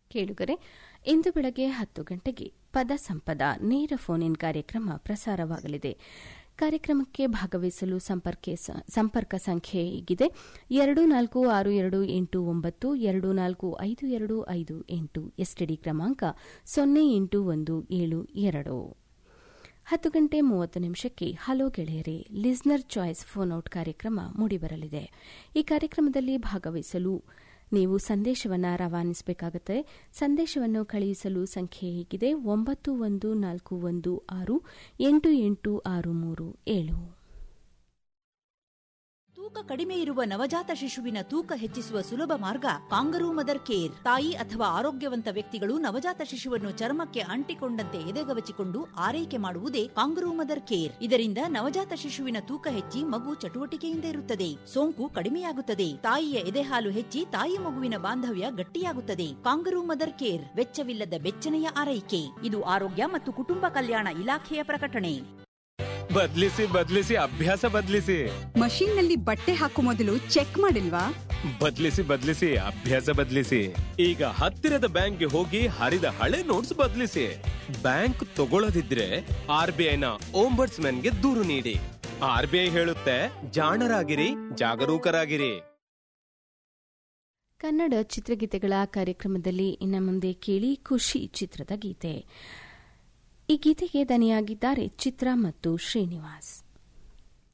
ಕೇಳುಗರೆ ಇಂದು ಬೆಳಗ್ಗೆ ಹತ್ತು ಗಂಟೆಗೆ ಪದ ಸಂಪದ ನೇರ ಫೋನ್ ಇನ್ ಕಾರ್ಯಕ್ರಮ ಪ್ರಸಾರವಾಗಲಿದೆ ಕಾರ್ಯಕ್ರಮಕ್ಕೆ ಭಾಗವಹಿಸಲು ಸಂಪರ್ಕ ಸಂಖ್ಯೆ ಹೀಗಿದೆ ಎರಡು ನಾಲ್ಕು ಆರು ಎರಡು ಎಂಟು ಒಂಬತ್ತು ಎರಡು ನಾಲ್ಕು ಐದು ಎರಡು ಐದು ಎಂಟು ಎಸ್ಟಿಡಿ ಕ್ರಮಾಂಕ ಸೊನ್ನೆ ಎಂಟು ಒಂದು ಏಳು ಎರಡು ಹತ್ತು ಗಂಟೆ ಮೂವತ್ತು ನಿಮಿಷಕ್ಕೆ ಹಲೋ ಗೆಳೆಯರೆ ಲಿಸ್ನರ್ ಚಾಯ್ಸ್ ಫೋನ್ ಔಟ್ ಕಾರ್ಯಕ್ರಮ ಮೂಡಿಬರಲಿದೆ ಈ ಕಾರ್ಯಕ್ರಮದಲ್ಲಿ ಭಾಗವಹಿಸಲು ನೀವು ಸಂದೇಶವನ್ನು ರವಾನಿಸಬೇಕಾಗುತ್ತೆ ಸಂದೇಶವನ್ನು ಕಳುಹಿಸಲು ಸಂಖ್ಯೆ ಹೀಗಿದೆ ಒಂಬತ್ತು ಒಂದು ನಾಲ್ಕು ಒಂದು ಆರು ಎಂಟು ಎಂಟು ಆರು ಮೂರು ಏಳು ತೂಕ ಕಡಿಮೆ ಇರುವ ನವಜಾತ ಶಿಶುವಿನ ತೂಕ ಹೆಚ್ಚಿಸುವ ಸುಲಭ ಮಾರ್ಗ ಕಾಂಗರೂ ಮದರ್ ಕೇರ್ ತಾಯಿ ಅಥವಾ ಆರೋಗ್ಯವಂತ ವ್ಯಕ್ತಿಗಳು ನವಜಾತ ಶಿಶುವನ್ನು ಚರ್ಮಕ್ಕೆ ಅಂಟಿಕೊಂಡಂತೆ ಎದೆಗವಚಿಕೊಂಡು ಆರೈಕೆ ಮಾಡುವುದೇ ಕಾಂಗರೂ ಮದರ್ ಕೇರ್ ಇದರಿಂದ ನವಜಾತ ಶಿಶುವಿನ ತೂಕ ಹೆಚ್ಚಿ ಮಗು ಚಟುವಟಿಕೆಯಿಂದ ಇರುತ್ತದೆ ಸೋಂಕು ಕಡಿಮೆಯಾಗುತ್ತದೆ ತಾಯಿಯ ಎದೆಹಾಲು ಹೆಚ್ಚಿ ತಾಯಿ ಮಗುವಿನ ಬಾಂಧವ್ಯ ಗಟ್ಟಿಯಾಗುತ್ತದೆ ಕಾಂಗರೂ ಮದರ್ ಕೇರ್ ವೆಚ್ಚವಿಲ್ಲದ ಬೆಚ್ಚನೆಯ ಆರೈಕೆ ಇದು ಆರೋಗ್ಯ ಮತ್ತು ಕುಟುಂಬ ಕಲ್ಯಾಣ ಇಲಾಖೆಯ ಪ್ರಕಟಣೆ ಬದ್ಲಿಸಿ ಬದ್ಲಿಸಿ ಅಭ್ಯಾಸ ಬದ್ಲಿಸಿ ಮಷೀನ್ ನಲ್ಲಿ ಬಟ್ಟೆ ಹಾಕೋ ಮೊದಲು ಚೆಕ್ ಮಾಡಿಲ್ವಾ ಬದ್ಲಿಸಿ ಬದ್ಲಿಸಿ ಅಭ್ಯಾಸ ಬದ್ಲಿಸಿ ಈಗ ಹತ್ತಿರದ ಬ್ಯಾಂಕ್ಗೆ ಹೋಗಿ ಹರಿದ ಹಳೆ ನೋಟ್ಸ್ ಬದ್ಲಿಸಿ ಬ್ಯಾಂಕ್ ತಗೊಳ್ಳದಿದ್ರೆ ಆರ್ ಬಿ ಐನ ಓಂಬರ್ಟ್ಸ್ ಗೆ ದೂರು ನೀಡಿ ಆರ್ ಬಿ ಐ ಹೇಳುತ್ತೆ ಜಾಣರಾಗಿರಿ ಜಾಗರೂಕರಾಗಿರಿ ಕನ್ನಡ ಚಿತ್ರಗೀತೆಗಳ ಕಾರ್ಯಕ್ರಮದಲ್ಲಿ ಇನ್ನು ಮುಂದೆ ಕೇಳಿ ಖುಷಿ ಚಿತ್ರದ ಗೀತೆ ಈ ಗೀತೆಗೆ ದನಿಯಾಗಿದ್ದಾರೆ ಚಿತ್ರ ಮತ್ತು ಶ್ರೀನಿವಾಸ್